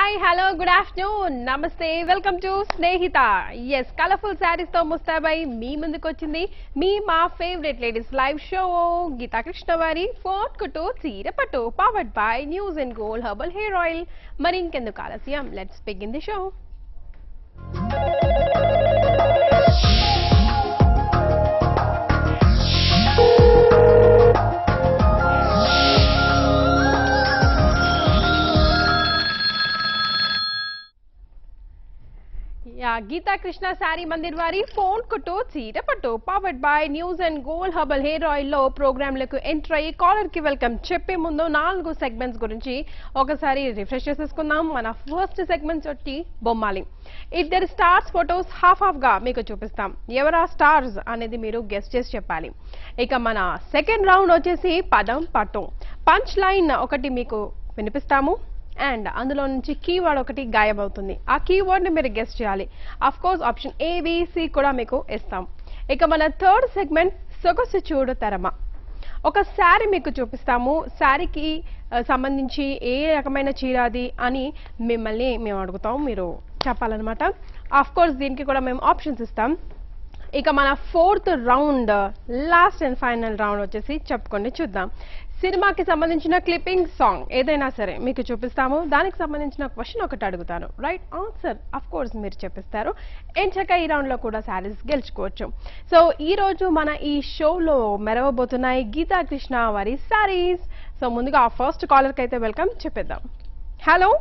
Hi hello good afternoon నమస్తే welcome to స్నేహిత ఎస్ కలర్ఫుల్ శారీస్ తో ముస్తాబై మీ ముందుకు వచ్చింది మీ మా favourite ladies live show Geetha Krishna వారి ఫోర్ట్ కుటు చీరపట్టు powered by news and gold herbal hair oil మరి ఇంకెందుకు ఆలస్యం let's begin the show yeah Geetha Krishna sari Mandir వారి ఫోన్ కుట్టు చీర పట్టు powered by news and gold herbal hair oil లో ప్రోగ్రాంలకు ఎంటర్ అయ్యి కాలర్ కి వెల్కమ్ చెప్పే ముందు నాలుగు సెగ్మెంట్స్ గురించి ఒకసారి రిఫ్రెష్ చేసేసుకుందాం మన ఫస్ట్ సెగ్మెంట్స్ వచ్చి బొమ్మాలి ఇద్దరు స్టార్స్ ఫొటోస్ హాఫ్ హాఫ్ గా మీకు చూపిస్తాం ఎవరా స్టార్స్ అనేది మీరు గెస్ట్ చేసి చెప్పాలి ఇక మన సెకండ్ రౌండ్ వచ్చేసి పదం పట్టు పంచ్ లైన్ ఒకటి మీకు వినిపిస్తాము అండ్ అందులో నుంచి కీవర్డ్ ఒకటి గాయమవుతుంది ఆ కీవర్డ్ ని మీరు గెస్ట్ చేయాలి అఫ్ కోర్స్ ఆప్షన్ ఏబిసి కూడా మీకు ఇస్తాం ఇక మన థర్డ్ సెగ్మెంట్ సొగసు చూడు తరమ ఒక శారీ మీకు చూపిస్తాము శారీకి ఆ, సంబంధించి ఏ రకమైన చీర అది అని మిమ్మల్ని మేము అడుగుతాం మీరు చెప్పాలన్నమాట ఆఫ్ కోర్స్ దీనికి కూడా మేము ఆప్షన్స్ ఇస్తాం ఇక మన fourth round last and final round వచ్చేసి చెప్పుకోండి చూద్దాం సినిమాకి సంబంధించిన క్లిప్పింగ్ సాంగ్ ఏదైనా సరే మీకు చూపిస్తాము దానికి సంబంధించిన క్వశ్చన్ ఒకటి అడుగుతాను రైట్ ఆన్సర్ అఫ్ కోర్స్ మీరు చెప్పిస్తారు ఎంచక ఈ రౌండ్ లో కూడా శారీస్ గెలుచుకోవచ్చు సో ఈ రోజు మన ఈ షోలో మెరవబోతున్నాయి గీతా కృష్ణ వారి శారీస్ సో ముందుగా ఆ ఫస్ట్ కాలర్ కి అయితే వెల్కమ్ చెప్పేద్దాం హలో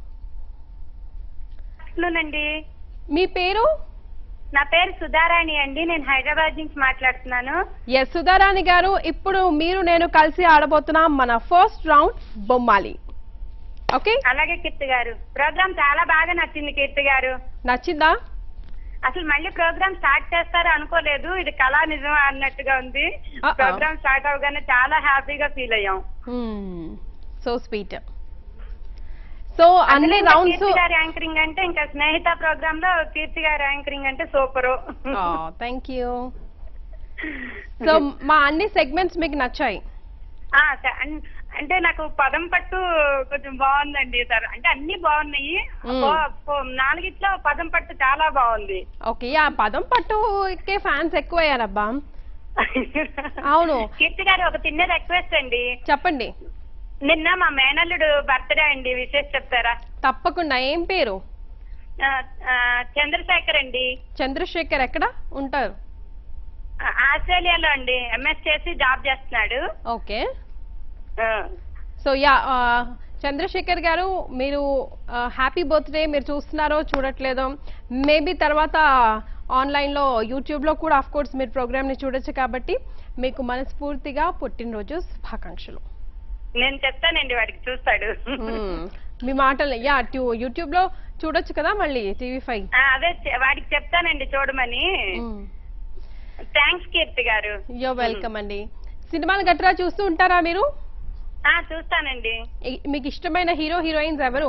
అండి మీ పేరు నా పేరు సుధారాణి అండి నేను హైదరాబాద్ నుంచి మాట్లాడుతున్నాను ఎస్ సుధారాణి గారు ఇప్పుడు మీరు నేను కలిసి ఆడబోతున్నాం మన ఫస్ట్ రౌండ్ బొమ్మాలి ఓకే అలాగే కీర్తి గారు ప్రోగ్రామ్ చాలా బాగా నచ్చింది కీర్తి గారు నచ్చిందా అసలు మళ్ళీ ప్రోగ్రామ్ స్టార్ట్ చేస్తారు అనుకోలేదు ఇది కళా నిజం అన్నట్టుగా ఉంది Uh-oh. ప్రోగ్రామ్ స్టార్ట్ అవగానే చాలా హ్యాపీగా ఫీల్ అయ్యాం సో స్వీట్ సో అన్ని అందులో ఇంకా రౌండ్స్ కీర్తి గారి యాంకరింగ్ అంటే ఇంకా స్నేహిత ప్రోగ్రామ్ లో కీర్తి గారి యాంకరింగ్ అంటే సూపర్ థ్యాంక్ యూ సో మా అన్ని సెగ్మెంట్స్ మీకు నచ్చాయి అంటే నాకు పదం పట్టు కొంచెం బాగుందండి సార్ అంటే అన్ని బాగున్నాయి మ్మ్. పో- పో- నాలుగిట్లో పదం పట్టు చాలా బాగుంది ఓకే యా పదం పట్టుకే ఫ్యాన్స్ ఎక్కువయ్యారబ్బా అవును. కీర్తి గారు ఒక చిన్న రిక్వెస్ట్ అండి చెప్పండి నిన్న మా మేనల్లుడు బర్త్డే అండి విశేష చెప్తారా తప్పకుండా ఏం పేరు ఆ, ఆ, చంద్రశేఖర్ అండి చంద్రశేఖర్ ఎక్కడ ఉంటారు ఆ, ఆస్ట్రేలియాలో అండి ఎంఎస్ చేసి జాబ్ చేస్తున్నాడు ఓకే ఆ, సో యా ఆ, చంద్రశేఖర్ గారు మీరు హ్యాపీ బర్త్డే మీరు చూస్తున్నారో చూడట్లేదో మేబీ తర్వాత ఆన్లైన్లో యూట్యూబ్లో కూడా ఆఫ్ కోర్స్ మీరు ప్రోగ్రామ్ని చూడొచ్చు కాబట్టి మీకు మనస్ఫూర్తిగా పుట్టినరోజు శుభాకాంక్షలు నేను చెప్తానండి వాడికి చూస్తాడు మ్మ్. మీ మాటలు యా ట్యూ యూట్యూబ్లో చూడొచ్చు కదా మళ్ళీ టీవీ ఫైవ్ ఆ, అదే చె- వాడికి చెప్తానండి చూడమని థ్యాంక్స్ కీర్తి గారు యో వెల్కమ్ అండి సినిమాలు గట్రా చూస్తూ ఉంటారా మీరు ఆ చూస్తానండి ఇ- మీకు ఇష్టమైన హీరో హీరోయిన్స్ ఎవరు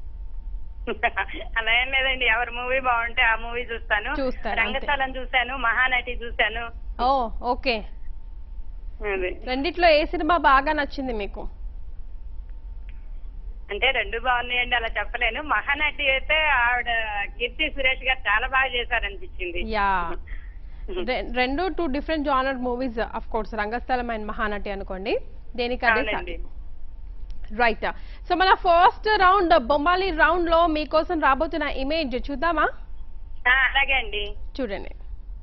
అలా ఏం లేదండి ఎవరి మూవీ బాగుంటే ఆ మూవీ చూస్తాను చూస్తారు, అంతే. రంగస్థలం చూశాను మహానటి చూశాను ఓ ఓకే అది రెండిట్లో ఏ సినిమా బాగా నచ్చింది మీకు అంటే రెండు బాగున్నాయండి అలా చెప్పలేను మహానటి అయితే ఆవిడ కీర్తి సురేష్ గారు చాలా బాగా చేశారనిపించింది యా రె- రెండు two different genre movies of course Rangasthalam and Mahanati అనుకోండి దేనికదే అవునండి రైట్ సో మన ఫస్ట్ రౌండ్ బొమ్మాలి రౌండ్ లో మీకోసం రాబోతున్న ఇమేజ్ చూద్దామా ఆ, అలాగే అండి చూడండి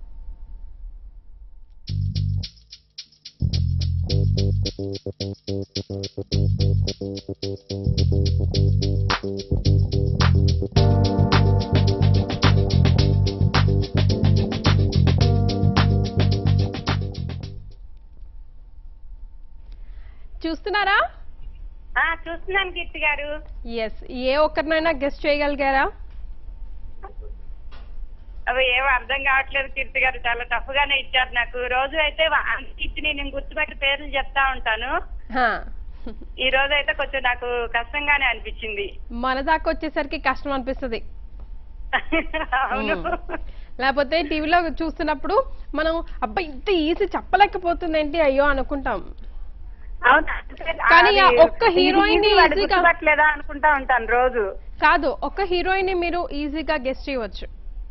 చూస్తున్నారా ఆ చూస్తున్నాను కీర్తి గారు ఎస్ ఏ ఒక్కరినైనా గెస్ట్ చేయగలిగారా అవి ఏమో అర్థం కావట్లేదు కీర్తి గారు చాలా టఫ్ గానే ఇచ్చారు నాకు రోజు అయితే ఇచ్చి నేను గుర్తుపెట్టి పేర్లు చెప్తా ఉంటాను హా. ఈ రోజు అయితే కొంచెం నాకు కష్టంగానే అనిపించింది మన దాకా వచ్చేసరికి కష్టం అనిపిస్తుంది అవును లేకపోతే టీవీలో చూస్తున్నప్పుడు మనం అబ్బా ఇంత ఈజీ చెప్పలేకపోతుంది ఏంటి అయ్యో అనుకుంటాం అవును కానీ ఆ అది ఒక్క హీరోయిన్ ని వాడు ఈజీగా- గుర్తుపట్టలేదా అనుకుంటా ఉంటాను రోజు కాదు ఒక హీరోయిన్ ని మీరు ఈజీగా గెస్ట్ చేయవచ్చు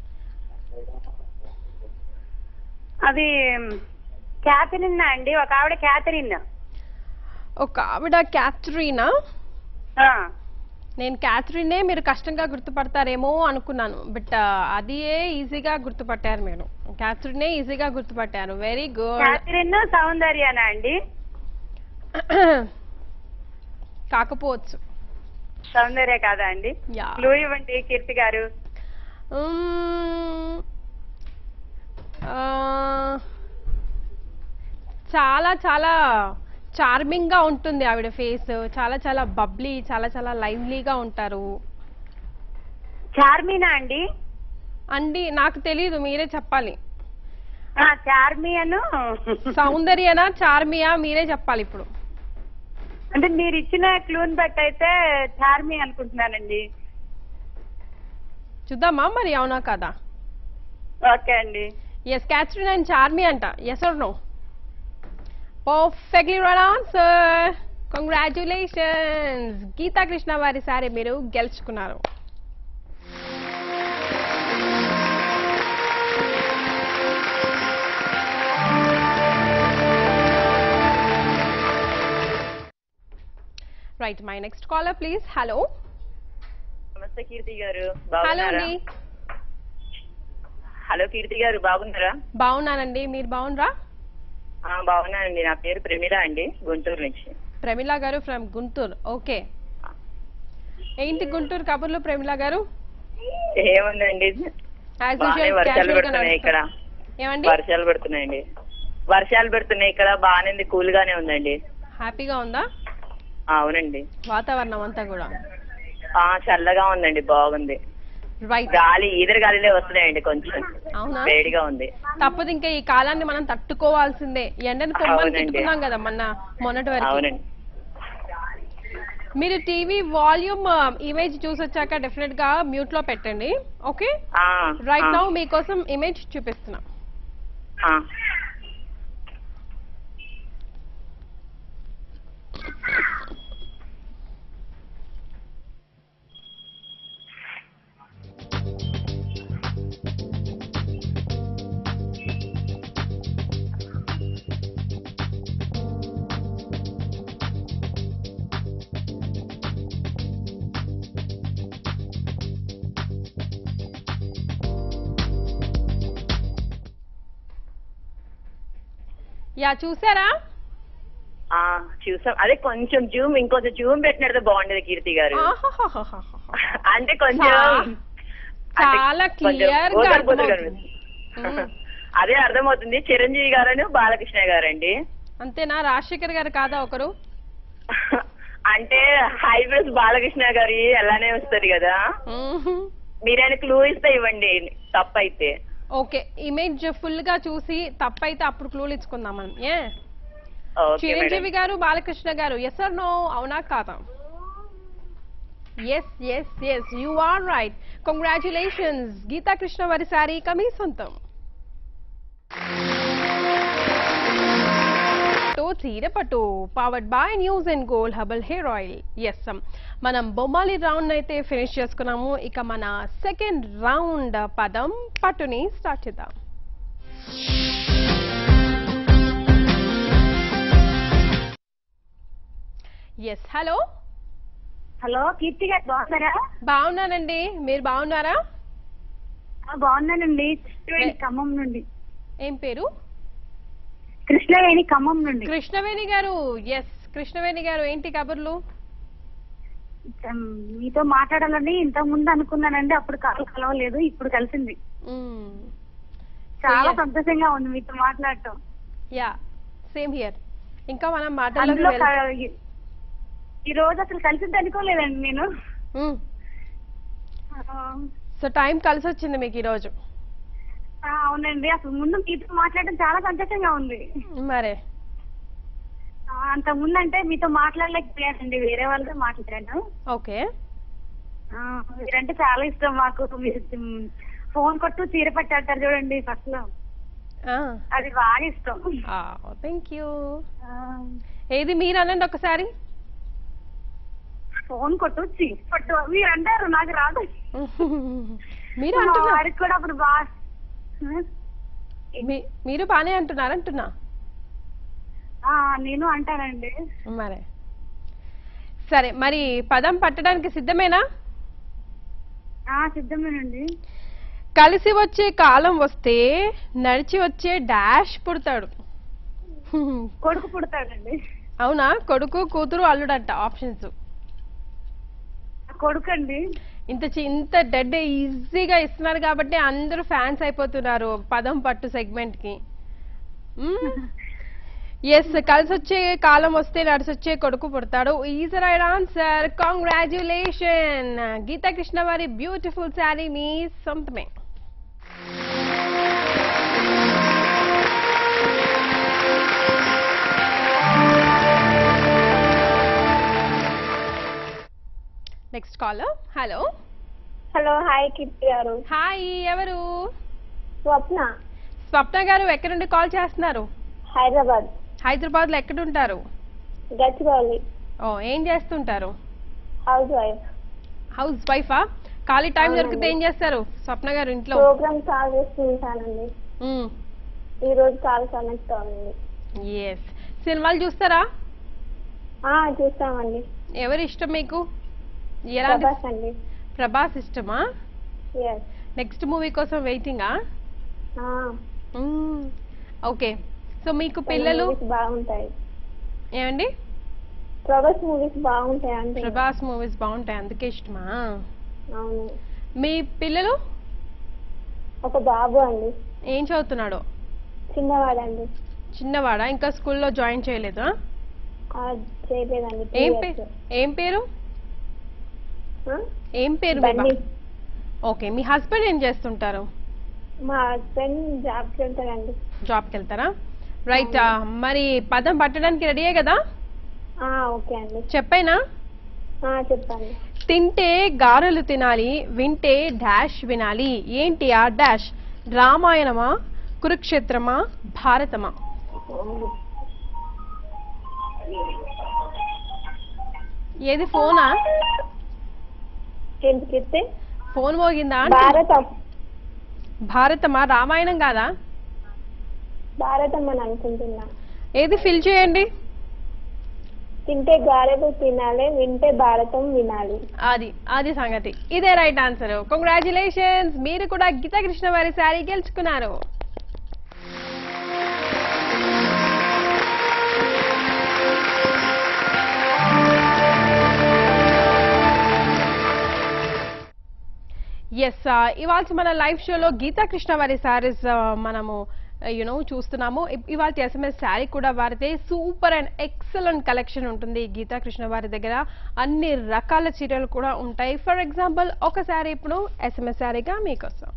అది క్యాథరిన్ అండి ఒక ఆవిడ క్యాథరిన్ ఒక ఆవిడ క్యాథరీనా ఆ, నేను క్యాథరినే మీరు కష్టంగా గుర్తుపడతారేమో అనుకున్నాను బట్ అది ఈజీగా గుర్తుపట్టారు మీరు క్యాథరినే ఈజీగా గుర్తుపట్టారు వెరీ గుడ్ క్యాథరిన్ సౌందర్యనా అండి కాకపోవచ్చు సౌందర్య కాదా అండి యా క్లూ ఇవ్వండి కీర్తి గారు మ్మ్. ఆ, చాలా చాలా చార్మింగ్ గా ఉంటుంది ఆవిడ ఫేస్ చాలా చాలా బబ్లీ చాలా చాలా లైవ్లీగా ఉంటారు చార్మీనా అండి అండి నాకు తెలియదు మీరే చెప్పాలి ఆ, చార్మియను సౌందర్యనా చార్మియా మీరే చెప్పాలి ఇప్పుడు అంటే మీరు ఇచ్చిన క్లూని బట్టి అయితే చార్మి అనుకుంటున్నానండి చూద్దామా మరి అవునా కదా ఓకే అండి ఎస్ క్యాథరిన్ అండ్ చార్మి అంట yes or no perfectly right answer congratulations Geetha Krishna వారి సారి మీరు గెలుచుకున్నారు right my next caller please hello నమస్తే కీర్తి గారు హలో బాగున్నారా అండి హలో కీర్తి గారు బాగున్నారా బాగున్నానండి మీరు బాగున్నారా ఆ, బాగున్నానండి నా పేరు ప్రమీల అండి గుంటూరు నుంచి ప్రమిళ గారు ఫ్రమ్ గుంటూరు ఓకే ఏంటి గుంటూరు కబుర్లు ప్రమిళ గారు ఏముందండి As బాగానే usual, వర్షాలు casual గా పడుతున్నాయి ఇక్కడ నడుస్తాం. ఏమండి వర్షాలు పడుతున్నాయండి వర్షాలు పడుతున్నాయి ఇక్కడ బాగానే కూల్ గానే ఉందండి హ్యాపీగా ఉందా ఆ, అవునండి వాతావరణం అంతా కూడా ఆ చల్లగా ఉందండి బాగుంది రైట్ గాలి ఈదర గాలిలే వస్తున్నాయండి కొంచెం అవునా వేడిగా ఉంది తప్పదు ఇంకా ఈ కాలాన్ని మనం తట్టుకోవాల్సిందే ఎండని కొమ్మని అవునండి. తిట్టుకున్నాం కదా మొన్న మొన్నటి వరకు అవునండి మీరు టీవీ వాల్యూమ్ ఇమేజ్ చూసి వచ్చాక డెఫినెట్ గా మ్యూట్ లో పెట్టండి ఓకే ఆ, రైట్ ఆ, నౌ మీకోసం ఇమేజ్ చూపిస్తున్నా ఆ. యా చూసారా ఆ, చూసాం అదే కొంచెం జూమ్ ఇంకొంచెం జూమ్ పెట్టినట్టు బాగుండేది కీర్తి గారు ఆహాహాహాహా. అంటే కొంచెం చా- అంటే చాలా కొంచెం clear గా ఊదర బుదరగా అర్థమవుతుంది. అనిపిస్తుంది. అదే అర్థమవుతుంది చిరంజీవి గారు బాలకృష్ణ గారండి అంతేనా రాజశేఖర్ గారు కాదా ఒకరు అంటే హైబ్రిడ్స్ బాలకృష్ణ గారి అలానే వస్తుంది కదా మ్మ్. మీరైనా క్లూ ఇస్తే ఇవ్వండి తప్పైతే ఓకే ఇమేజ్ ఫుల్ గా చూసి తప్పైతే అప్పుడు క్లూలు ఇచ్చుకుందాం మనం ఏ ఓకే చిరంజీవి మేడం గారు బాలకృష్ణ గారు ఎస్ ఆర్ నో అవునా కాదా yes yes yes you are right congratulations Geetha Krishna వారి సారీ కమీ సొంతం తో చీరపట్టు powered by news and gold herbal hair oil yes మనం బొమ్మాలి రౌండ్ అయితే ఫినిష్ చేసుకున్నాము ఇక మన సెకండ్ రౌండ్ పదం పట్టుని స్టార్ట్ చేద్దాం ఎస్ హలో హలో కీర్తి గారు బాగున్నారా బాగున్నానండి మీరు బాగున్నారా ఆ, బాగున్నానండి కృష్ణవేణి ఖమ్మం నుండి ఏం పేరు కృష్ణవేణి ఖమ్మం నుండి కృష్ణవేణి గారు ఎస్ కృష్ణవేణి గారు ఏంటి కబుర్లు ఉమ్, మీతో మాట్లాడాలని ఇంత ముందు అనుకున్నానండి అప్పుడు కాలు కలవలేదు ఇప్పుడు కలిసింది మ్మ్. చాలా yes. సంతోషంగా ఉంది మీతో మాట్లాడటం యా సేమ్ హియర్ ఇంకా మనం మాటల్లోకి అందులో వెళ్దాం. క- ఈ- ఈ రోజు అసలు కలిసింది అనుకోలేదండి నేను మ్మ్. ఆ, సో టైం కలిసి వచ్చింది మీకు ఈరోజు ఆ, అవునండి అసలు ముందు మీతో మాట్లాడడం చాలా సంతోషంగా ఉంది మరే ఆ, అంత ముందు అంటే మీతో మాట్లాడలేకపోయానండి వేరే వాళ్ళతో మాట్లాడాను ఓకే ఆ, మీరంటే చాలా ఇష్టం మాకు మీరు ఉమ్, ఫోన్ కొట్టు చీర పట్టారు చూడండి ఫస్ట్ లో అది బాగా ఇష్టం థ్యాంక్ యూ ఆ, ఏది మీరు అనండి ఒకసారి ఫోన్ కొట్టు చీర పట్టు మీరు అంటారు నాకు రాదు మీరు మా అంటున్నారు వారికి కూడా అప్పుడు బాగా మీ- మీరు బానే అంటున్నారు అంటున్నా ఆ, నేను అంటానండి మరే సరే మరి పదం పట్టడానికి సిద్ధమేనా ఆ సిద్ధమేనండి కలిసి వచ్చే కాలం వస్తే నడిచి వచ్చే డాష్ పుడతాడు కొడుకు పుడతాడండి అవునా కొడుకు కూతురు అల్లుడంట ఆప్షన్స్ కొడుకు అండి ఇంత చి- ఇంత డెడ్ ఈజీగా ఇస్తున్నారు కాబట్టి అందరూ ఫ్యాన్స్ అయిపోతున్నారు పదం పట్టు సెగ్మెంట్ కి ఎస్ కలిసి వచ్చే కాలం వస్తే నడిచి వచ్చే కొడుకు పుడతాడు is right answer congratulation Geetha Krishna వారి బ్యూటిఫుల్ శారీ మీ సొంతమే next call hello hello hi Keerthi garu hi ఎవరు స్వప్న స్వప్న గారు ఎక్కడి నుండి కాల్ చేస్తున్నారు హైదరాబాద్ హైదరాబాద్ లో ఎక్కడుంటారు గచ్చిబౌలి ఓ ఏం చేస్తుంటారు హౌస్ వైఫ్ హౌస్ వైఫా ఖాళీ టైం అవునండి. దొరికితే ఏం చేస్తారు స్వప్న గారు ఇంట్లో ప్రోగ్రామ్ కాల్ చేస్తూ ఉంటానండి ఈ రోజు కాల్ కనెక్ట్ అవుతుంది ఎస్ సినిమాలు చూస్తారా ఆ చూస్తామండి ఎవరు ఇష్టం మీకు ఎలాంటి ప్రభాస్ అండి ప్రభాస్ ఇష్టమా ఎస్ నెక్స్ట్ మూవీ కోసం వెయిటింగా ఓకే సో మీకు పిల్లలు బాగుంటాయి ఏమండి ప్రభాస్ మూవీస్ బాగుంటాయి అంటే ప్రభాస్ మూవీస్ బాగుంటాయి అందుకే ఇష్టమా అవును మీ పిల్లలు ఒక బాబు అండి ఏం చదువుతున్నాడు చిన్నవాడండి చిన్నవాడా ఇంకా స్కూల్లో జాయిన్ చేయలేదా ఆ, చేయలేదండి two ఏం years. పేరు ఏం పేరు ఆ? ఏం పేరు మీ బన్నీ బా- ఓకే మీ హస్బెండ్ ఏం చేస్తుంటారు మా హస్బెండ్ జాబ్కి వెళ్తారండి జాబ్కి వెళ్తారా రైట్ మరి పదం పట్టడానికి రెడీయే కదా ఆ, ఓకే అండి చెప్పైనా ఆ, చెప్పండి తింటే గారెలు తినాలి వింటే డాష్ వినాలి ఏంటి ఆ డాష్ రామాయణమా కురుక్షేత్రమా భారతమా ఏది ఫోనా ఏంటి కీర్తి ఫోన్ మోగిందా అంటున్నా. భారతం భారతమా రామాయణం కాదా భారతం అని అనుకుంటున్నా ఏది ఫిల్ చేయండి తింటే గారెలు తినాలి వింటే భారతం వినాలి అది అది సంగతి ఇదే రైట్ ఆన్సర్ కంగ్రాచులేషన్స్ మీరు కూడా గీతా కృష్ణ వారి శారీ గెలుచుకున్నారు ఎస్ ఇవాళ మన లైవ్ షోలో గీతా కృష్ణ వారి శారీస్ మనము యునో చూస్తున్నాము ఇవాళ ఎస్ఎంఎస్ శారీ కూడా వారితే సూపర్ అండ్ ఎక్సలెంట్ కలెక్షన్ ఉంటుంది గీతా కృష్ణ వారి దగ్గర అన్ని రకాల చీరలు కూడా ఉంటాయి ఫర్ ఎగ్జాంపుల్ ఒక శారీ ఇప్పుడు ఎస్ఎంఎస్ శారీగా మీకోసం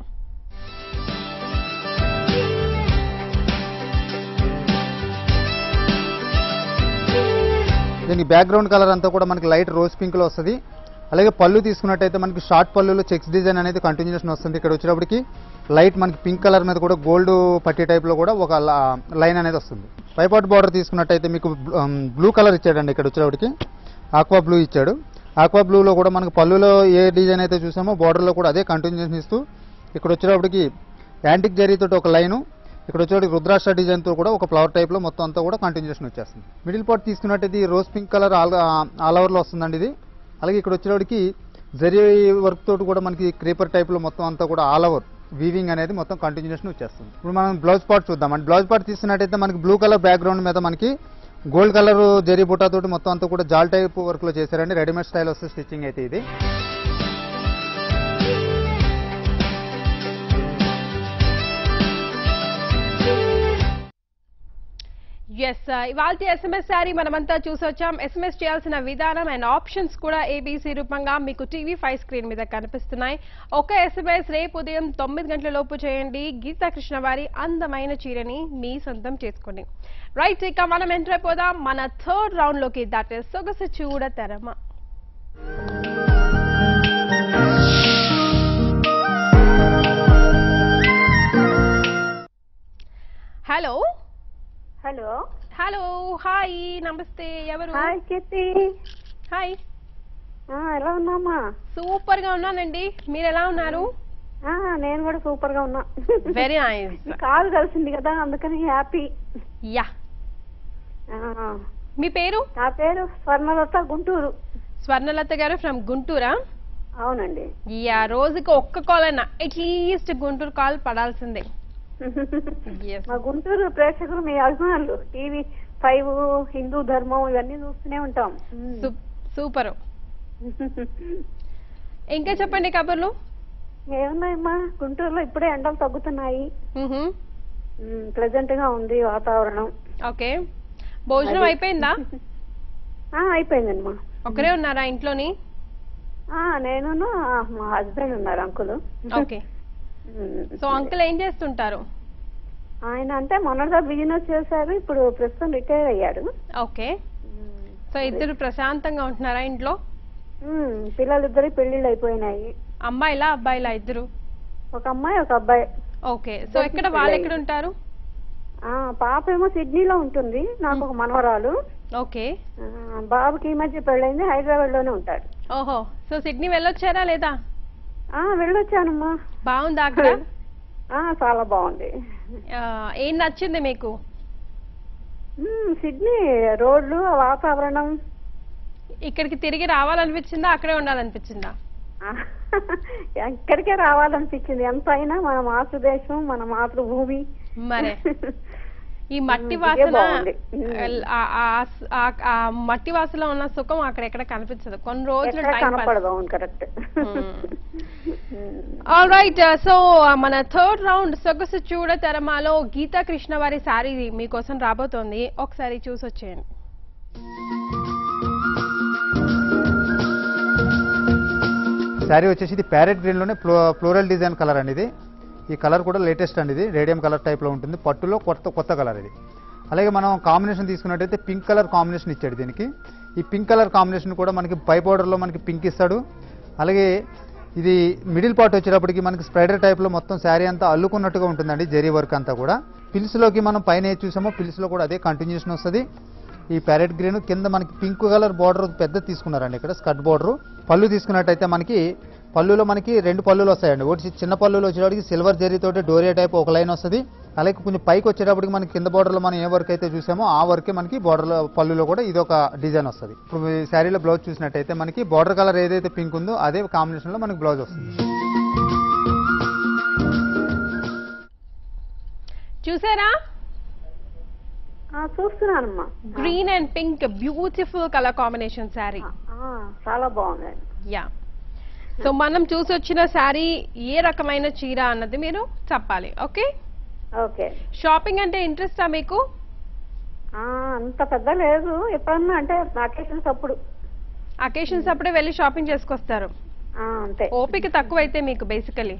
దీనికి బ్యాక్గ్రౌండ్ కలర్ అంతా కూడా మనకి లైట్ రోజ్ పింక్ లో వస్తుంది అలాగే పళ్ళు తీసుకున్నట్టయితే మనకి షార్ట్ పళ్ళులో చెక్స్ డిజైన్ అనేది కంటిన్యూషన్ వస్తుంది ఇక్కడ వచ్చేటప్పటికి లైట్ మనకి పింక్ కలర్ మీద కూడా గోల్డ్ పట్టి టైప్ లో కూడా ఒక లైన్ అనేది వస్తుంది పైపాట్ బార్డర్ తీసుకున్నట్టయితే మీకు బ్లూ కలర్ ఇచ్చాడండి ఇక్కడ వచ్చేటప్పటికి ఆక్వా బ్లూ ఇచ్చాడు ఆక్వా బ్లూలో కూడా మనకి పళ్ళులో ఏ డిజైన్ అయితే చూసామో బార్డర్లో కూడా అదే కంటిన్యూషన్ ఇస్తూ ఇక్కడ వచ్చేటప్పటికి యాంటిక్ జరీతో ఒక లైను ఇక్కడ వచ్చేటప్పటికి రుద్రాక్ష డిజైన్ తో కూడా ఒక ఫ్లవర్ టైప్ లో మొత్తం అంతా కూడా కంటిన్యూషన్ వచ్చేస్తుంది మిడిల్ పార్ట్ తీసుకున్నట్టయితే ఈ rose pink colour all all over లో వస్తుందండి ఇది అలాగే ఇక్కడ వచ్చేటప్పటికి జరీ వర్క్ తోటి కూడా మనకి క్రీపర్ టైప్ లో మొత్తం అంతా కూడా ఆల్ ఓవర్ వీవింగ్ అనేది మొత్తం కంటిన్యూషన్ వచ్చేస్తుంది ఇప్పుడు మనం బ్లౌజ్ పార్ట్ చూద్దాం అండి బ్లౌజ్ పార్ట్ తీసుకున్నట్టయితే మనకి బ్లూ కలర్ బ్యాక్గ్రౌండ్ మీద మనకి గోల్డ్ కలర్ జరీ బుట్టా తోటి మొత్తం అంతా కూడా జాల్ టైప్ వర్క్ లో చేశారండి రెడీమేడ్ స్టైల్ వస్తుంది స్టిచ్చింగ్ అయితే ఇది ఎస్ ఇవాళ ఎస్ఎంఎస్ శారీ మనమంతా చూసొచ్చాం ఎస్ఎంఎస్ చేయాల్సిన విధానం అండ్ ఆప్షన్స్ కూడా ఏబీసీ రూపంగా మీకు టీవీ ఫైవ్ స్క్రీన్ మీద కనిపిస్తున్నాయి ఒక ఎస్ఎంఎస్ రేపు ఉదయం తొమ్మిది గంటల లోపు చేయండి గీతా కృష్ణ వారి అందమైన చీరని మీ సొంతం చేసుకోండి రైట్ ఇక మనం ఎంటర్ అయిపోదాం మన థర్డ్ రౌండ్ లోకి దట్ ఇస్ సొగసు చూడతరమా హలో హలో హలో హాయ్ నమస్తే ఎవరు హాయ్ కీర్తి హాయ్ ఆ, ఎలా ఉన్నామా సూపర్ గా ఉన్నానండి మీరు ఎలా ఉన్నారు ఆ, నేను కూడా సూపర్ గా ఉన్నా వెరీ నైస్ కాల్ కలిసింది కదా అందుకని హ్యాపీ యా ఆ, మీ పేరు నా పేరు స్వర్ణలత గుంటూరు స్వర్ణలత గారు ఫ్రమ్ గుంటూరా అవునండి యా రోజుకి ఒక్క కాల్ అయినా అట్లీస్ట్ గుంటూరు కాల్ పడాల్సిందే Yes. మా గుంటూరు ప్రేక్షకులు మీ అభిమానులు టీవీ ఫైవ్ హిందూ ధర్మం ఇవన్నీ చూస్తూనే ఉంటాం సూ- సూపర్ ఇంకా చెప్పండి కబుర్లు ఏమున్నాయమ్మా గుంటూరులో ఇప్పుడే ఎండలు తగ్గుతున్నాయి మ్హూ. ప్లెజెంట్ గా ఉంది వాతావరణం ఓకే భోజనం అయిపోయిందా ఆ, అయిపోయిందమ్మా ఒకరే ఉన్నారా ఇంట్లోని ఆ, నేనును ఆ, మా హస్బెండ్ ఉన్నారు అంకులు ఓకే సో అంకుల్ ఏం చేస్తుంటారు ఆయన అంటే మొన్నటిదా బిజినెస్ చేశారు ఇప్పుడు ప్రస్తుతం రిటైర్ అయ్యారు ఓకే సో ఇద్దరు ప్రశాంతంగా ఉంటున్నారా ఇంట్లో ఉమ్, పిల్లలిద్దరి పెళ్లిళ్ళు అయిపోయినాయి అమ్మాయిలా అబ్బాయిలా ఇద్దరు ఒక అమ్మాయి ఒక అబ్బాయి ఓకే సో ఎక్కడ వాళ్ళు ఎక్కడ ఉంటారు ఆ పాప ఏమో సిడ్నీలో ఉంటుంది నాకు ఒక మనవరాలు ఓకే ఆ, బాబుకి ఈ మధ్య పెళ్ళైంది హైదరాబాద్ లోనే ఉంటాడు ఓహో సో సిడ్నీ వెళ్ళొచ్చారా లేదా ఆ వెళ్ళొచ్చానమ్మా బాగుందా అక్కడ ఆ చాలా బాగుంది ఆ, ఏం నచ్చింది మీకు ఉమ్, సిడ్నీ రోడ్లు ఆ వాతావరణం ఇక్కడికి తిరిగి రావాలనిపించిందా అక్కడే ఉండాలనిపించిందా ఆ, ఎక్కడికే రావాలనిపించింది ఎంత అయినా మన మాతృదేశం మన మాతృభూమి మరే ఈ మట్టి ఇదే వాసన బాగుంది. ఆ- ఆ- ఆ- ఆ మట్టి వాసనలో ఉన్న సుఖం అక్కడ ఎక్కడ కనిపించదు కొన్ని రోజులు ఎక్కడ టైం పాస్ కనపడదు అవును కరెక్ట్ ఆల్ రైట్ సో మన థర్డ్ రౌండ్ సొగసు చూడ తెరమాలో గీతా కృష్ణ వారి శారీ మీకోసం రాబోతోంది ఒకసారి చూసి వచ్చేయండి శారీ వచ్చేసి ఇది ప్యారెట్ గ్రీన్లోనే ఫ్లో ఫ్లోరల్ డిజైన్ కలర్ అండి ఇది ఈ కలర్ కూడా లేటెస్ట్ అండి ఇది రేడియం కలర్ టైప్లో ఉంటుంది పట్టులో కొత్త కొత్త కలర్ ఇది అలాగే మనం కాంబినేషన్ తీసుకున్నట్టయితే పింక్ కలర్ కాంబినేషన్ ఇచ్చాడు దీనికి ఈ పింక్ కలర్ కాంబినేషన్ కూడా మనకి పై బోర్డర్లో మనకి పింక్ ఇస్తాడు అలాగే ఇది మిడిల్ పార్ట్ వచ్చేటప్పటికి మనకి స్ప్రైడర్ టైప్లో మొత్తం శారీ అంతా అల్లుకున్నట్టుగా ఉంటుందండి జెరీ వర్క్ అంతా కూడా పిల్స్లోకి మనం పైన ఏది చూసామో పిల్స్లో కూడా అదే కంటిన్యూషన్ వస్తుంది ఈ ప్యారెట్ గ్రీన్ కింద మనకి పింక్ కలర్ బార్డర్ పెద్ద తీసుకున్నారండి ఇక్కడ స్కర్ట్ బార్డర్ పళ్ళు తీసుకున్నట్టయితే మనకి పళ్ళులో మనకి రెండు పళ్ళులు వస్తాయండి ఒకటి చిన్న పళ్ళులో వచ్చేటప్పటికి సిల్వర్ జరీతోటి డోరియా టైప్ ఒక లైన్ వస్తుంది అలాగే కొంచెం పైకి వచ్చేటప్పటికి మనకి కింద బార్డర్లో మనం ఏ వర్క్ అయితే చూసామో ఆ వర్కే మనకి బార్డర్లో పళ్ళులో కూడా ఇది ఒక డిజైన్ వస్తుంది ఇప్పుడు ఈ శారీలో బ్లౌజ్ చూసినట్టయితే మనకి బార్డర్ కలర్ ఏదైతే పింక్ ఉందో అదే కాంబినేషన్లో మనకి బ్లౌజ్ వస్తుంది చూసారా ఆ, చూస్తున్నానమ్మా green and pink beautiful colour combination sari ఆ, చాలా బాగుంది యా సో మనం చూసి వచ్చిన శారీ ఏ రకమైన చీర అన్నది మీరు చెప్పాలి ఓకే ఓకే షాపింగ్ అంటే ఇంట్రెస్టా మీకు ఆ, అంత పెద్ద లేదు ఎప్పుడన్నా అంటే అకేషన్స్ అప్పుడు అకేషన్స్ అప్పుడే వెళ్ళి షాపింగ్ చేసుకొస్తారు ఆ, అంతే ఓపిక తక్కువ అయితే మీకు బేసికలీ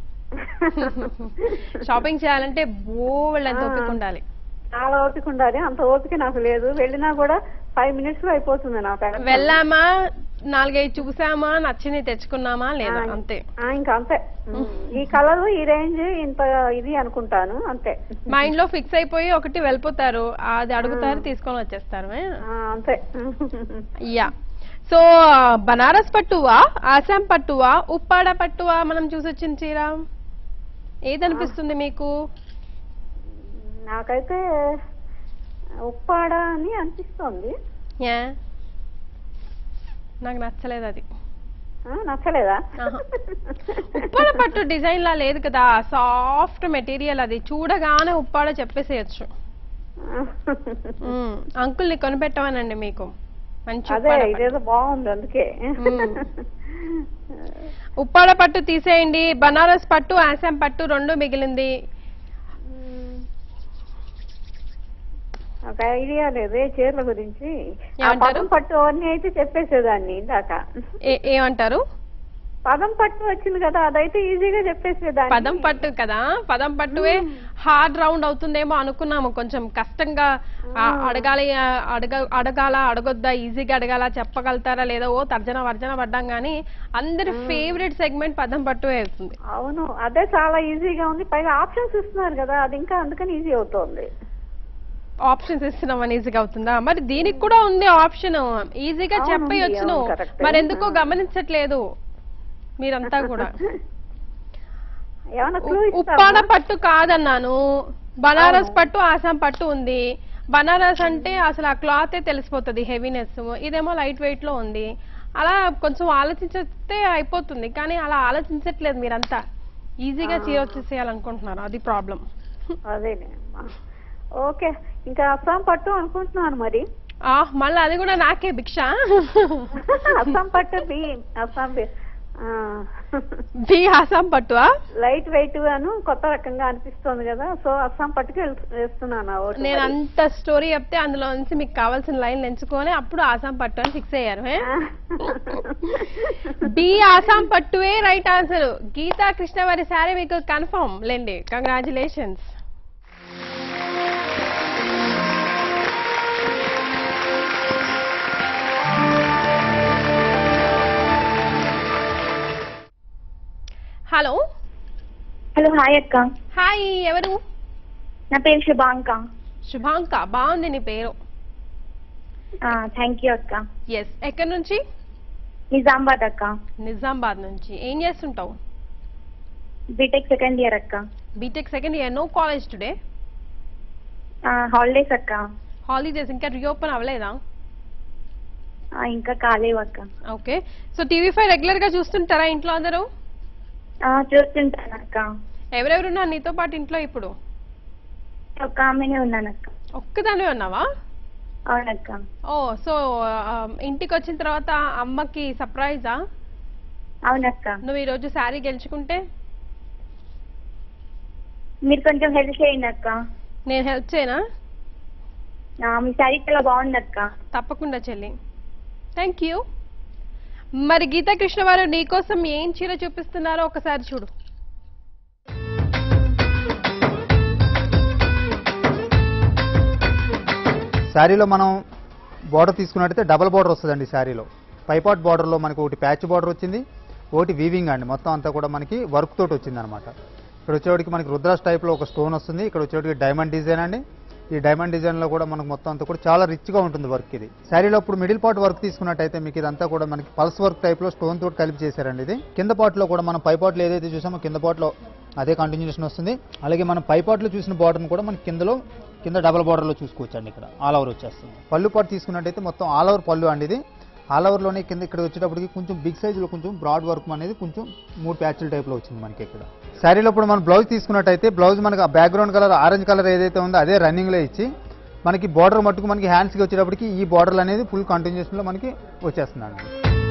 షాపింగ్ చేయాలంటే బోళ్ళంత ఓపిక ఉండాలి చాలా ఓపిక ఉండాలి అంత ఓపిక నాకు లేదు వెళ్ళినా కూడా ఫైవ్ మినిట్స్ లో అయిపోతుంది నాకు వెళ్ళామా నాలుగైదు చూసామా నచ్చింది తెచ్చుకున్నామా లేదా ఆ, అంతే ఆ, ఇంకా అంతే ఈ కలర్ ఈ రేంజ్ ఇంత ఇది అనుకుంటాను అంతే మైండ్ లో ఫిక్స్ అయిపోయి ఒకటి వెళ్ళిపోతారు అది అడుగుతారు తీసుకొని వచ్చేస్తారు ఏ? ఆ, అంతే యా సో బనారస్ పట్టువా ఆసాం పట్టువా ఉప్పాడ పట్టువా మనం చూసి వచ్చిన చీర ఏదనిపిస్తుంది మీకు నాకైతే ఉప్పాడ అని అనిపిస్తోంది యా నాకు నచ్చలేదు అది ఆ, నచ్చలేదా ఆహా. ఉప్పాడ పట్టు డిజైన్ లా లేదు కదా సాఫ్ట్ మెటీరియల్ అది చూడగానే ఉప్పాడ చెప్పేసేయచ్చు మ్మ్. అంకుల్ని కొనిపెట్టమనండి మీకు మంచి అదే ఉప్పాడ పట్టు. ఇదేదో బాగుంది అందుకే మ్మ్. ఉప్పాడ పట్టు తీసేయండి బనారస్ పట్టు ఆసాం పట్టు రెండు మిగిలింది ఒక ఐడియా లేదు ఏ చీరల గురించి ఆ ఏమంటారు? పదం పట్టు అవన్నీ అయితే చెప్పేసేదాన్ని ఇందాక ఏ- ఏమంటారు పదం పట్టు వచ్చింది కదా అదైతే ఈజీగా చెప్పేసేదాన్ని పదం పట్టు కదా పదం పట్టువే హార్డ్ రౌండ్ అవుతుందేమో అనుకున్నాము కొంచెం కష్టంగా ఆ, అడగాలి ఆ, అడగ అడగాల అడగొద్దా ఈజీగా అడగాల చెప్పగలుగుతారా లేదా ఓ తర్జన వర్జన పడ్డాం కానీ అందరి ఫేవరెట్ సెగ్మెంట్ పదం పట్టువే అవుతుంది అవును అదే చాలా ఈజీగా ఉంది పైగా ఆప్షన్స్ ఇస్తున్నారు కదా అది ఇంకా అందుకని ఈజీ అవుతోంది ఆప్షన్స్ ఇస్తున్నామని ఈజీగా అవుతుందా మరి దీనికి కూడా ఉంది ఆప్షన్ ఈజీగా అవును, చెప్పేయొచ్చును అవును, correct. మరి ఎందుకో గమనించట్లేదు మీరంతా కూడా ఏమన్నా క్లూ ఉప్పాడ పట్టు కాదన్నాను బనారస్ పట్టు ఆసాం పట్టు ఉంది బనారస్ అంటే అసలు ఆ క్లాతే తెలిసిపోతుంది హెవీనెస్ ఇదేమో లైట్ వెయిట్ లో ఉంది అలా కొంచెం ఆలోచించితే అయిపోతుంది కానీ అలా ఆలోచించట్లేదు మీరంతా ఈజీగా చీర వచ్చేసేయాలనుకుంటున్నారు అది ప్రాబ్లం అదేనే అమ్మా. ఓకే ఇంకా అస్సాం పట్టు అనుకుంటున్నాను మరి ఆ మళ్ళీ అది కూడా నాకే భిక్ష అస్సాం పట్టు బి అస్సాం బి ఆ. బి ఆసాం పట్టువా లైట్ వెయిట్ గాను కొత్త రకంగా అనిపిస్తుంది కదా సో అస్సాం పట్టుకు వెళ్- వేస్తున్నాను ఆ ఓటు నేను మరి. అంత స్టోరీ చెప్తే అందులో నుంచి మీకు కావాల్సిన లైన్లు ఎంచుకొని అప్పుడు ఆసాం పట్టు అని ఫిక్స్ అయ్యారు ఏ? బి ఆసాం పట్టువే రైట్ ఆన్సర్ గీతా కృష్ణవారి సారీ మీకు కన్ఫర్మ్ లేండి కంగ్రాచులేషన్స్ హలో హలో హాయ్ అక్క హాయ్ ఎవరు నా పేరు శుభాంక శుభాంక బాగుంది నీ పేరు థ్యాంక్ యూ అక్క ఎస్ ఎక్కడి నుంచి నిజామాబాద్ అక్క నిజామాబాద్ నుంచి ఏం చేస్తుంటావు బీటెక్ సెకండ్ ఇయర్ అక్క BTech second year no college today holidays అక్క హాలిడేస్ ఇంకా రీఓపెన్ అవ్వలేదా ఆ, ఇంకా కాలేవు అక్క okay so TV five regular గా చూస్తుంటారా ఇంట్లో అందరూ ఆ, చూస్తుంటాను అక్క ఎవరెవరు ఉన్నారు నీతో పాటు ఇంట్లో ఇప్పుడు ఒక ఆమెనే ఉన్నాను అక్క ఒక్కదానివే ఉన్నావా అవునక్క ఓ సో ఆ, ఇంటికి వచ్చిన తర్వాత అమ్మకి సర్ప్రైజా అవునక్క నువ్వు ఈరోజు శారీ గెలుచుకుంటే మీరు కొంచెం హెల్ప్ చేయండి అక్క నేను హెల్ప్ చేయనా ఆ, మీ శారీ చాలా బాగుంది అక్క తప్పకుండా చెల్లి థ్యాంక్ యూ మరి గీతా కృష్ణ వారు నీకోసం ఏం చీర చూపిస్తున్నారో ఒకసారి చూడు శారీలో మనం బార్డర్ తీసుకున్నట్టయితే డబల్ బార్డర్ వస్తుందండి శారీలో పైపాట్ బార్డర్లో మనకి ఒకటి ప్యాచ్ బార్డర్ వచ్చింది ఒకటి వీవింగ్ అండి మొత్తం అంతా కూడా మనకి వర్క్ తోటి వచ్చింది అనమాట ఇక్కడ వచ్చేవాడికి మనకి రుద్రాస్ టైప్లో ఒక స్టోన్ వస్తుంది ఇక్కడ వచ్చేవాడికి డైమండ్ డిజైన్ అండి ఈ డైమండ్ డిజైన్లో కూడా మనకు మొత్తం అంతా కూడా చాలా రిచ్గా ఉంటుంది వర్క్ ఇది శారీలో ఇప్పుడు మిడిల్ పార్ట్ వర్క్ తీసుకున్నట్టయితే మీకు ఇదంతా కూడా మనకి పల్స్ వర్క్ టైప్లో స్టోన్ తోటి కలిపి చేశారండి ఇది కింద పార్ట్లో కూడా మనం పై పార్ట్లో ఏదైతే చూసామో కింద పార్ట్లో అదే కంటిన్యూషన్ వస్తుంది అలాగే మనం పై పార్ట్లో చూసిన బార్డర్ని కూడా మనకి కిందలో కింద డబల్ బార్డర్లో చూసుకోవచ్చు అండి ఇక్కడ ఆల్ ఓవర్ వచ్చేస్తుంది పళ్ళు పాటు తీసుకున్నట్టయితే మొత్తం ఆల్ ఓవర్ పళ్ళు అండి ఇది ఆల్ ఓవర్లోనే కింద ఇక్కడ వచ్చేటప్పటికి కొంచెం బిగ్ సైజులో కొంచెం బ్రాడ్ వర్క్ అనేది కొంచెం మూడు ప్యాచ్ల టైప్లో వచ్చింది మనకి ఇక్కడ శారీలో ఇప్పుడు మనం బ్లౌజ్ తీసుకున్నట్టయితే బ్లౌజ్ మనకి బ్యాక్గ్రౌండ్ కలర్ ఆరెంజ్ కలర్ ఏదైతే ఉందో అదే రన్నింగ్లో ఇచ్చి మనకి బార్డర్ మట్టుకు మనకి హ్యాండ్స్కి వచ్చేటప్పటికి ఈ బార్డర్ అనేది ఫుల్ కంటిన్యూషన్లో మనకి వచ్చేస్తుందండి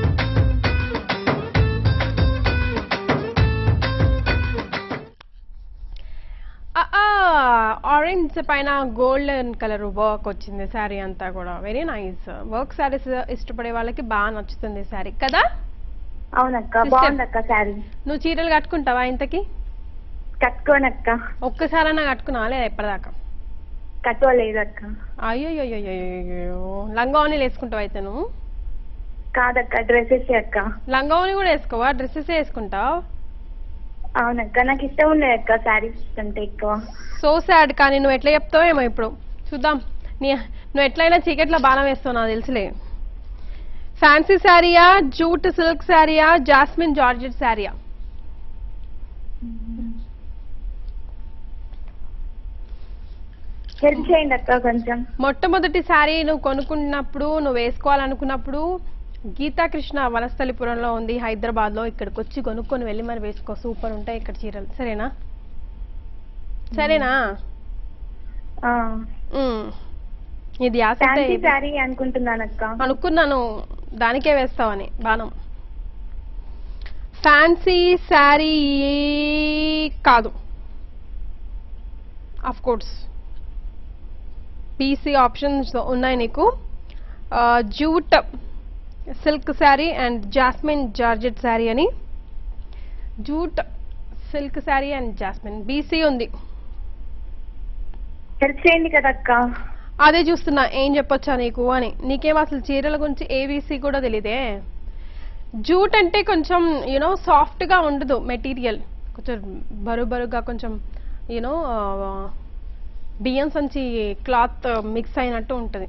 ఆరెంజ్ పైన గోల్డెన్ కలర్ వర్క్ వచ్చింది శారీ అంతా కూడా వెరీ నైస్ వర్క్ శారీస్ ఇష్టపడే వాళ్ళకి బాగా నచ్చుతుంది శారీ కదా అవునక్క Sister. బాగుంది అక్క శారీ నువ్వు చీరలు కట్టుకుంటావా ఇంతకి కట్టుకోనక్క ఒక్కసారైనా కట్టుకున్నావా లేదా ఎప్పటిదాకా కట్టుకోలేదు అక్క అయ్యో లంగావని వేసుకుంటావు అయితే నువ్వు కాదక్క డ్రెస్సెస్ అక్క లంగావని కూడా వేసుకోవా డ్రెస్సెస్ వేసుకుంటావు అవునక్క నాకు ఇష్టం ఉండేది అక్క శారీస్ అంటే ఎక్కువ సో సాడ్ కానీ నువ్వు ఎట్లా చెప్తావో ఏమో ఇప్పుడు చూద్దాం నీ నువ్వు ఎట్లయినా చీకట్లో బాణం వేస్తావు నాకు తెలుసులే ఫ్యాన్సీ శారీయా జూట్ సిల్క్ శారీయా జాస్మిన్ జార్జెట్ శారీయా హెల్ప్ చేయండి అక్క కొంచెం మొట్టమొదటి శారీ నువ్వు కొనుక్కున్నప్పుడు నువ్వు వేసుకోవాలనుకున్నప్పుడు గీతాకృష్ణ వనస్థలిపురంలో ఉంది హైదరాబాద్ లో ఇక్కడికి వచ్చి కొనుక్కొని వెళ్ళి మరి వేసుకో సూపర్ ఉంటాయి ఇక్కడ చీరలు సరేనా సరేనా ఆ, ఉమ్. ఇది ఫ్యాన్సీ ఆసక్తి శారీ అనుకుంటున్నాను అక్క అనుకున్నాను దానికే వేస్తావని బాణం ఫ్యాన్సీ శారీ కాదు అఫ్ కోర్స్ పీసీ ఆప్షన్స్ ఉన్నాయి నీకు jute silk sari and jasmine georgette sari అని jute silk sari and jasmine B C ఉంది హెల్ప్ చేయండి కదా అక్క అదే చూస్తున్నా ఏం చెప్పొచ్చా నీకు అని నీకేం అసలు చీరల గురించి ఏబీసీ కూడా తెలియదే జూట్ అంటే కొంచెం యూనో సాఫ్ట్గా ఉండదు మెటీరియల్ కొంచెం బరువు బరువుగా కొంచెం యూనో బియ్యం సంచి క్లాత్ మిక్స్ అయినట్టు ఉంటుంది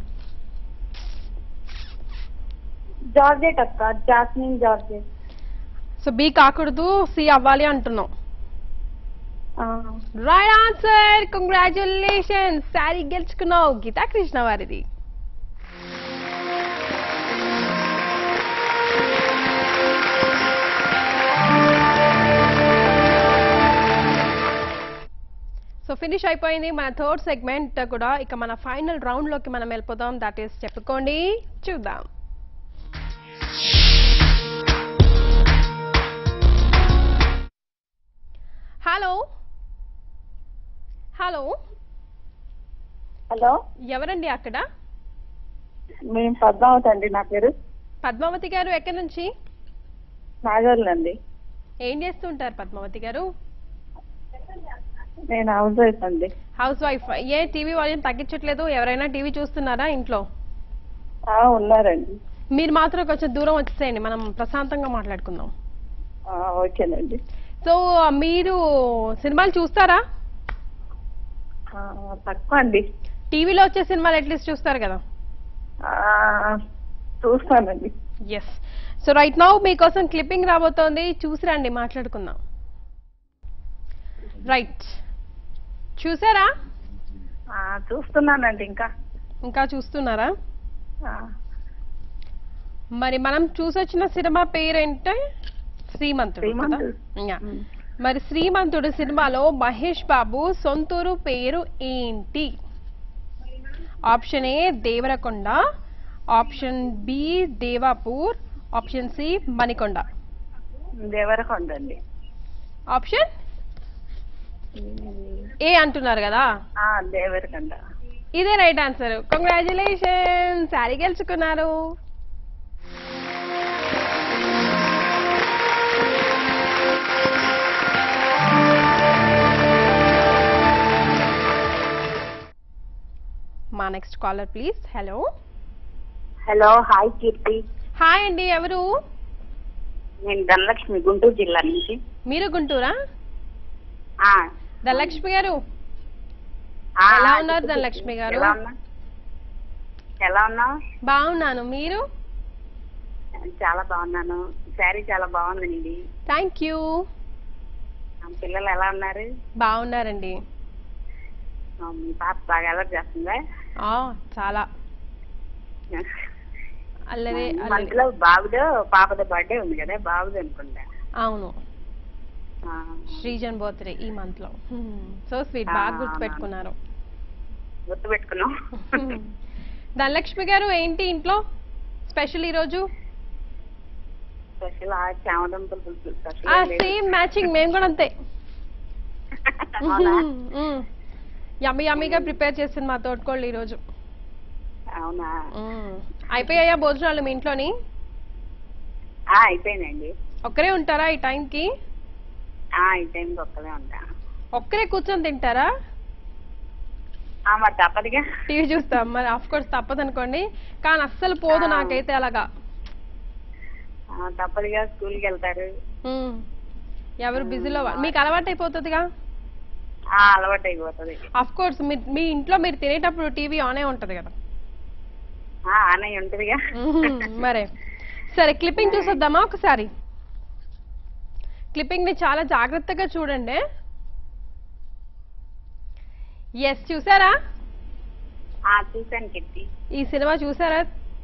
జార్జెట్ అక్క జాస్మిన్ జార్జెట్ సో బి కాకూడదు సి అవ్వాలి అంటున్నాం ఆ, రైట్ ఆన్సర్ కంగ్రాచులేషన్ శారీ గెలుచుకున్నావు గీతా కృష్ణ వారిది సో ఫినిష్ అయిపోయింది మన థర్డ్ సెగ్మెంట్ కూడా ఇక మన ఫైనల్ రౌండ్ లోకి మనం వెళ్ళిపోదాం దట్ ఈస్ చెప్పుకోండి చూద్దాం హలో హలో హలో ఎవరండి అక్కడ మేము పద్మావతి అండి నా పేరు పద్మావతి గారు ఎక్కడి నుంచి నాగర్లు అండి ఏం చేస్తుంటారు పద్మావతి గారు నేను హౌస్ వైఫ్ అండి హౌస్ వైఫ్ ఏ టీవీ వాల్యూమ్ తగ్గించట్లేదు ఎవరైనా టీవీ చూస్తున్నారా ఇంట్లో ఆ, ఉన్నారండి మీరు మాత్రం కొంచెం దూరం వచ్చేసేయండి మనం ప్రశాంతంగా మాట్లాడుకుందాం ఆ, ఓకేనండి సో మీరు సినిమాలు చూస్తారా ఆ, తక్కువ అండి టీవీలో వచ్చే సినిమాలు అట్లీస్ట్ చూస్తారు కదా ఆ, చూస్తానండి ఎస్ సో రైట్ నౌ మీకోసం క్లిప్పింగ్ రాబోతోంది చూసి రండి మాట్లాడుకుందాం రైట్ చూసారా ఆ, చూస్తున్నానండి ఇంకా ఇంకా చూస్తున్నారా ఆ, మరి మనం చూసొచ్చిన సినిమా పేరేంటే శ్రీమంతుడు కదా? శ్రీమంతుడు. యా. మరి శ్రీమంతుడు సినిమాలో మహేష్ బాబు సొంతూరు పేరు ఏంటి option A Devarakonda option B Devapur option C Manikonda Devarakonda అండి ఆప్షన్ ఏ అంటున్నారు కదా ఆ, దేవరకొండ ఇదే రైట్ ఆన్సర్ కంగ్రాచులేషన్ శారీ గెలుచుకున్నారు మా next caller please hello hello hi Keerthi hi అండి ఎవరు నేను ధనలక్ష్మి గుంటూరు జిల్లా నుంచి మీరు గుంటూరా ఆ, ధనలక్ష్మి గారు ఆ, ఎలా ఆ, ఉన్నారు చెప్పు, ధనలక్ష్మి గారు? ఎలా ఉన్నా ఎలా ఉన్నావు బాగున్నాను మీరు చాలా బాగున్నాను శారీ చాలా బాగుంది నీది థ్యాంక్ యూ ఆ, పిల్లలు ఎలా ఉన్నారు బాగున్నారండి ఆ, మీ పాప బాగా అలర్ట్ చేస్తుందా ఆ, చాలా అల్లరే ఈ అల్లరి మంత్లో బాబుదో పాపదో బర్త్డే ఉంది కదా బాబుది అనుకుంటా అవును ఆ, శ్రీజన్ బర్త్డే ఈ మంత్ లో సో స్వీట్ ఆ, బాగా గుర్తు పెట్టుకున్నారు గుర్తుపెట్టుకున్నాం ధనలక్ష్మి గారు ఏంటి ఇంట్లో స్పెషల్ ఈరోజు స్పెషల్ ఆ చామదుంపల పులుసు స్పెషల్ ఏం లేదు. సేమ్ మ్యాచింగ్ మేము కూడా అంతే అవునా యమ్మి యమ్మీగా ప్రిపేర్ చేసింది మా తోటకోళ్ళు ఈరోజు అవునా మ్మ్. అయిపోయాయా భోజనాలు మీ ఇంట్లోని ఆ, అయిపోయిందండి ఒక్కరే ఉంటారా ఈ టైంకి ఆ, ఈ టైంకి ఒక్కలే ఉంటా ఒక్కరే కూర్చొని తింటారా ఆ, మరి తప్పదుగా టీవీ చూస్తాం మరి ఆఫ్ కోర్స్ తప్పదు అనుకోండి కానీ అస్సలు పోదు ఆ. నాకైతే అలాగా ఆ, తప్పదుగా స్కూల్కి వెళ్తారు మ్మ్. ఎవరు బిజీలో వా- మీకు అలవాటు అయిపోతుందిగా ఆ, అలవాటు అయిపోతుంది అఫ్ కోర్స్ మీ ఇంట్లో మీరు తినేటప్పుడు టీవీ ఆనే ఉంటది కదా ఆ, అన్నయ్య ఉంటుందిగా మ్మ్. మరే సరే క్లిప్పింగ్ చూసొద్దామా ఒకసారి క్లిప్పింగ్ ని చాలా జాగ్రత్తగా చూడండి ఎస్ చూసారా ఆ, చూశాను కీర్తి ఈ సినిమా చూసారా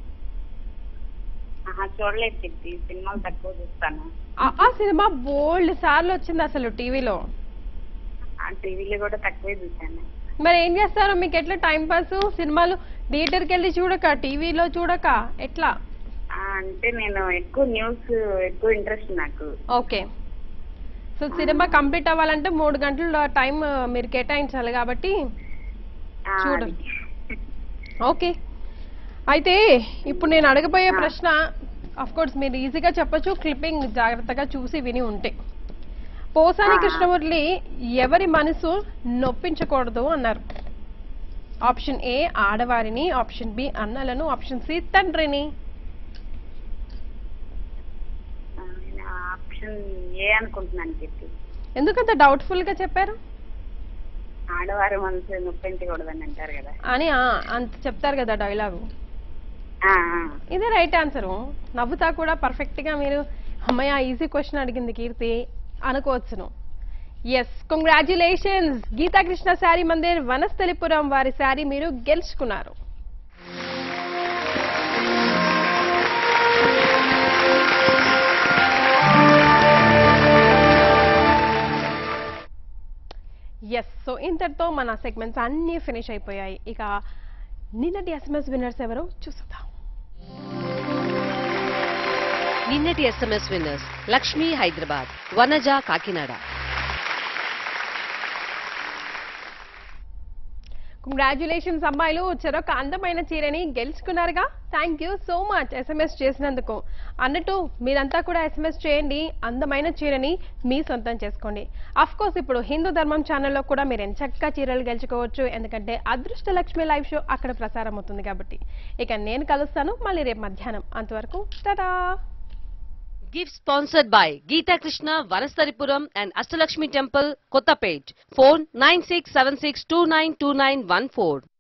ఆహా, చూడలేదు కీర్తి సినిమాలు తక్కువ చూస్తాను ఆ- ఆ సినిమా బోల్డ్ సార్లు వచ్చింది అసలు టీవీలో ఆ టీవీలో కూడా తక్కువే చూశాను మరి ఏం చేస్తారు మీకు ఎట్లా టైం పాస్ సినిమాలు థియేటర్కి వెళ్ళి చూడక టీవీలో చూడక ఎట్లా ఆ, అంటే నేను ఎక్కువ న్యూస్ ఎక్కువ ఇంట్రెస్ట్ నాకు ఓకే సో సినిమా కంప్లీట్ అవ్వాలంటే మూడు గంటల టైం మీరు కేటాయించాలి కాబట్టి ఆ, చూడు. అది. ఓకే అయితే ఇప్పుడు నేను అడగబోయే ప్రశ్న అఫ్ కోర్స్ మీరు ఈజీగా చెప్పొచ్చు క్లిప్పింగ్ జాగ్రత్తగా చూసి విని ఉంటే పోసాని ఆ. కృష్ణమురళి ఎవరి మనసు నొప్పించకూడదు అన్నారు ఆప్షన్ ఏ ఆడవారిని ఆప్షన్ బి అన్నలను ఆప్షన్ సి తండ్రిని ఆ, నేను ఆప్షన్ ఏ అనుకుంటున్నాను కీర్తి ఎందుకంత డౌట్ఫుల్ గా చెప్పారు ఆడవారి మనసు నొప్పించకూడదని అంటారు కదా అని ఆ, అంత చెప్తారు కదా డైలాగు ఆ, ఆ. ఇదే రైట్ ఆన్సర్ నవ్వుతా కూడా పర్ఫెక్ట్ గా మీరు అమ్మయ్య ఈజీ క్వశ్చన్ అడిగింది కీర్తి అనుకోవచ్చును ఎస్ కంగ్రాచులేషన్స్ గీతాకృష్ణ శారీ మందిర్ వనస్థలిపురం వారి శారీ మీరు గెలుచుకున్నారు ఎస్ సో ఇంతటితో మన సెగ్మెంట్స్ అన్నీ ఫినిష్ అయిపోయాయి ఇక నిన్నటి ఎస్ఎంఎస్ విన్నర్స్ ఎవరో చూసేద్దాం నిన్నటి SMS winners Lakshmi Hyderabad Vanaja Kakinada congratulations అమ్మాయిలు చెరొక అందమైన చీరని గెలుచుకున్నారుగా thank you so much SMS చేసినందుకు అన్నట్టు మీరంతా కూడా ఎస్ఎంఎస్ చేయండి అందమైన చీరని మీ సొంతం చేసుకోండి అఫ్ కోర్స్ ఇప్పుడు హిందూ ధర్మం ఛానల్లో కూడా మీరు చక్కగా చీరలు గెలుచుకోవచ్చు ఎందుకంటే అదృష్ట లక్ష్మి లైవ్ షో అక్కడ ప్రసారం అవుతుంది కాబట్టి ఇక నేను కలుస్తాను మళ్ళీ రేపు మధ్యాహ్నం అంతవరకు tata gift sponsored by Geetha Krishna Vanasthalipuram and Ashtalakshmi temple Kothapet phone nine six seven six two nine two nine one four